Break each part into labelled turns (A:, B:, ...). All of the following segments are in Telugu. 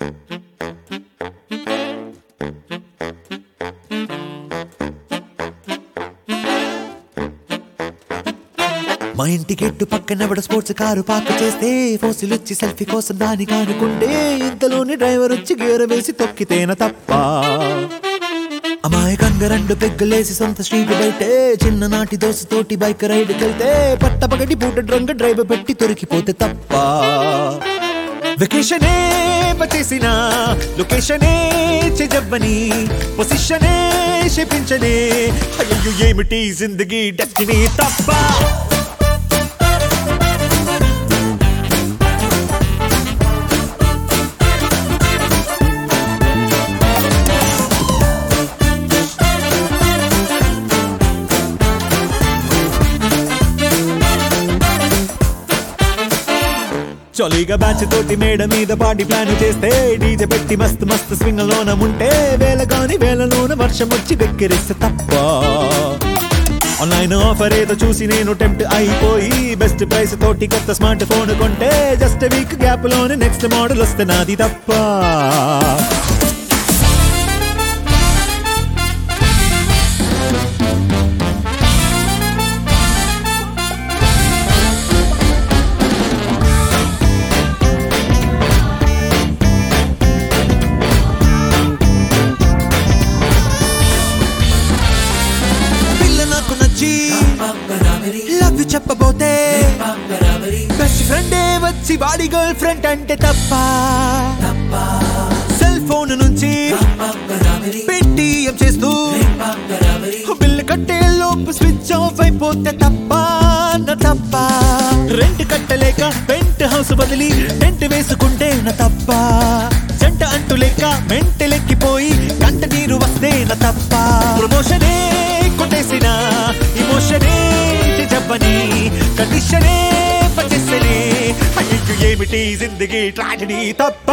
A: మా ఇంటి గెట్టు పక్కన ఎవడ స్పోర్ట్స్ కారు పార్క్ చేస్తే ఫోసిల్ వచ్చి సెల్ఫీ కోసం దాని కానుకుంటే ఇంతలోని డ్రైవర్ వచ్చి గేర వేసి తొక్కితేన తప్ప అమాయకంగా రెండు పెగ్గులేసి సొంత స్ట్రీట్ బయటే చిన్ననాటి దోశతోటి బైక్ రైడ్ కెళ్తే పట్టపగటి పూట డ్రంక్ డ్రైవ్ పెట్టి దొరికిపోతే తప్ప వెకేషనే పచేసిన లొకేషనే చెజవ్వని పొజిషనే శపించనే అయ్యో ఏమిటి జిందగీ డెస్టినీ తప్ప చొలిగా బ్యాచ్ తోటి మేడ మీద పార్టీ ప్లాన్ చేస్తే డీజే పెట్టి మస్తు మస్తు స్వింగ్ లోన ఉంటే వేల కాని వేలలోన వర్షం వచ్చి వెక్కిరిస్తే తప్ప ఆన్లైన్ ఆఫర్ ఏదో చూసి నేను టెంప్ట్ అయిపోయి బెస్ట్ ప్రైస్ తోటి కొత్త స్మార్ట్ ఫోన్ కొంటే జస్ట్ వీక్ గ్యాప్ లోనే నెక్స్ట్ మోడల్ వస్తే నాది తప్ప పిల్ల నాకు నచ్చి లవ్ యు చెప్పబోతే బెస్ట్ ఫ్రెండే వచ్చి వాడి గర్ల్ ఫ్రెండ్ అంటే తప్ప సెల్ ఫోన్ నుంచి పేటిఎం చేస్తూ బిల్లు కట్టే లోపు స్విచ్ ఆఫ్ అయిపోతే తప్ప నా తప్ప రెంట్ కట్టలేక పెంట్ హౌస్ బదిలి టెంట్ వేసుకుంటే నా తప్ప జంట అంటూ లేక మెంటలెక్కిపోయి కంట నీరు వస్తే నా తప్ప ప్రమోషనే కొట్టేసిన ఇమోషనే జబ్బని కండిషనే పచేసనే అయ్యో ఏమిటి జిందగీ ట్రాజడీ తప్ప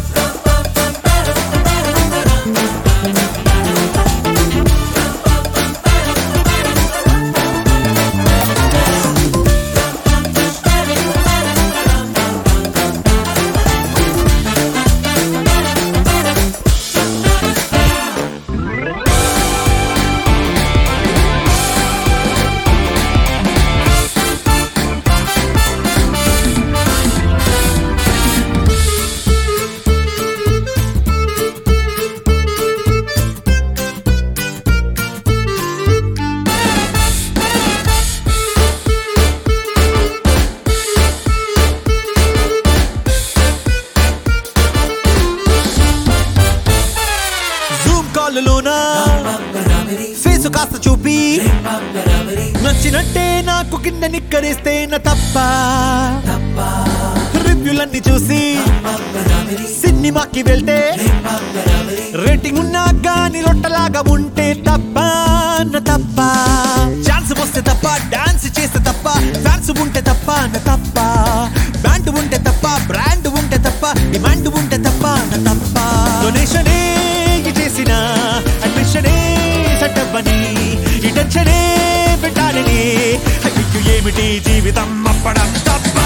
A: జూమ్ కాల్లోనా ఫేస్ కాస్త చూపి నచ్చినట్టే నాకు కింద నిక్కరేస్తే నా తప్ప రివ్యూలన్నీ చూసి సినిమాకి వెళ్తే రేటింగ్ ఉన్నా గాని లొట్టలాగా ఉంటే తప్ప నా తప్ప ఛాన్స్ వస్తే తప్ప డాన్స్ చేస్తే తప్ప ఫ్యాన్స్ ఉంటే తప్ప నా తప్ప బ్యాండ్ ఉంటే తప్ప బ్రాండ్ ఉంటే తప్ప డిమాండ్ ఉంటే తప్ప నా తప్ప డొనేషనే చేసిన అడ్మిషనే సట్టవ్వని ఈ టెన్షనే పెట్టాలని అయ్యో ఏమిటి జీవితం అప్పడం తప్ప